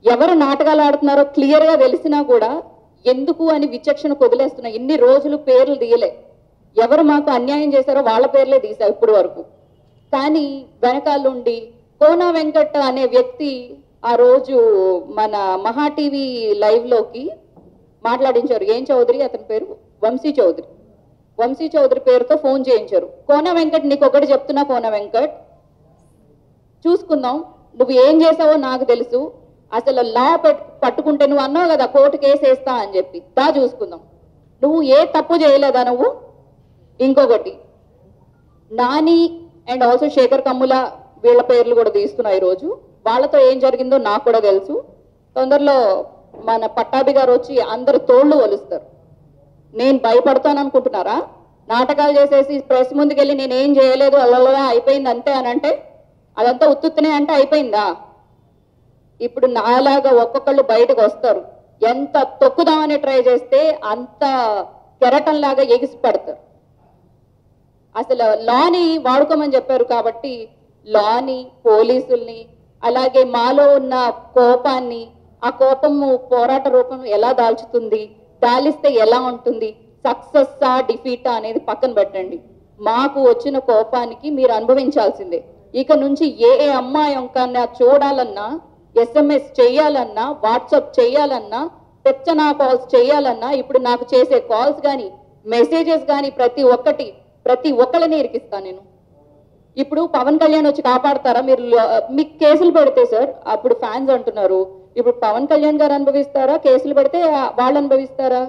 ఎవరు నాటకాలు ఆడుతున్నారో క్లియర్ గా తెలిసినా కూడా ఎందుకు అని విచక్షణ వదిలేస్తున్నా ఇన్ని రోజులు పేర్లు తీయలే ఎవరు మాకు అన్యాయం చేశారో వాళ్ళ పేర్లే తీసా ఇప్పటి వరకు కానీ వెనకాలండి కోనా వెంకట్ అనే వ్యక్తి ఆ రోజు మన మహా టీవీ లైవ్ లోకి మాట్లాడించారు ఏం చౌదరి అతని పేరు వంశీ చౌదరి వంశీ చౌదరి పేరుతో ఫోన్ చేయించారు కోన వెంకట్ నీకు ఒకటి చెప్తున్నా కోన వెంకట్ చూసుకుందాం నువ్వు ఏం చేసావో నాకు తెలుసు అసలు లా పెట్- పట్టుకుంటే నువ్వు అన్నావు కదా కోర్టు కేసు వేస్తా అని చెప్పి దా చూసుకుందాం నువ్వు ఏ తప్పు చేయలేదా నువ్వు ఇంకొకటి నాని అండ్ ఆల్సో శేఖర్ కమ్ముల వీళ్ళ పేర్లు కూడా తీస్తున్నా ఈరోజు వాళ్ళతో ఏం జరిగిందో నాకు కూడా తెలుసు తొందరలో మన పట్టాభి గారు వచ్చి అందరు తోళ్ళు వలుస్తారు నేను భయపడతాను అనుకుంటున్నారా నాటకాలు చేసేసి ప్రెస్ ముందుకెళ్ళి నేను ఏం చేయలేదు అలా అయిపోయింది అంతే అని అంటే అదంతా ఉత్తుత్తనే అంటే అయిపోయిందా ఇప్పుడు నాలాగా ఒక్కొక్కళ్ళు బయటకు వస్తారు ఎంత తొక్కుదామని ట్రై చేస్తే అంత కెరటంలాగా ఎగిసి పడతారు అసలు లాని వాడుకోమని చెప్పారు కాబట్టి లాని పోలీసుల్ని అలాగే మాలో ఉన్న కోపాన్ని ఆ కోపము పోరాట రూపం ఎలా దాల్చుతుంది దాలిస్తే ఎలా ఉంటుంది సక్సెస్ ఆ డిఫీటా అనేది పక్కన పెట్టండి మాకు వచ్చిన కోపానికి మీరు అనుభవించాల్సిందే ఇక నుంచి ఏ ఏ అమ్మాయి అంకాన్ని చూడాలన్నా ఎస్ఎంఎస్ చేయాలన్నా వాట్సాప్ చేయాలన్నా పెచ్చనా కాల్స్ చేయాలన్నా ఇప్పుడు నాకు చేసే కాల్స్ కానీ మెసేజెస్ కానీ ప్రతి ఒక్కటి ప్రతి ఒక్కళ్ళని ఇరికిస్తాను నేను ఇప్పుడు పవన్ కళ్యాణ్ వచ్చి కాపాడతారా మీరు ల- మీకు కేసులు పెడితే సార్ అప్పుడు ఫ్యాన్స్ అంటున్నారు ఇప్పుడు పవన్ కళ్యాణ్ గారు అనుభవిస్తారా కేసులు పెడితే ఆ, వాళ్ళు అనుభవిస్తారా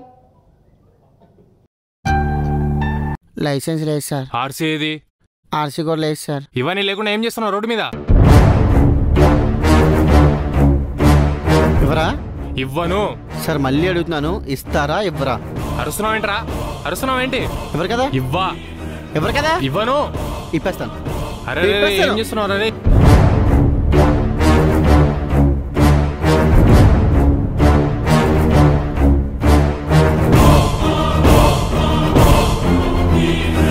లైసెన్స్ లేదు సార్ ఆర్సీ ఏది ఆర్సీ కూడా లేదు సార్ ఇవన్నీ లేకుండా ఏం చేస్తున్నావు రోడ్డు మీద ఇవ్వరా ఇవ్వను సార్ మళ్ళీ అడుగుతున్నాను ఇస్తారా ఇవ్వరా అరుస్తున్నావు ఏంట్రా అరుస్తున్నావు ఏంటి ఇవ్వరు కదా ఇవ్వా ఇవ్వరు కదా ఇవ్వను ఇప్పేస్తాను అరే రే, రే, ఏం ఇప్పేస్తాను. చేస్తున్నావు రే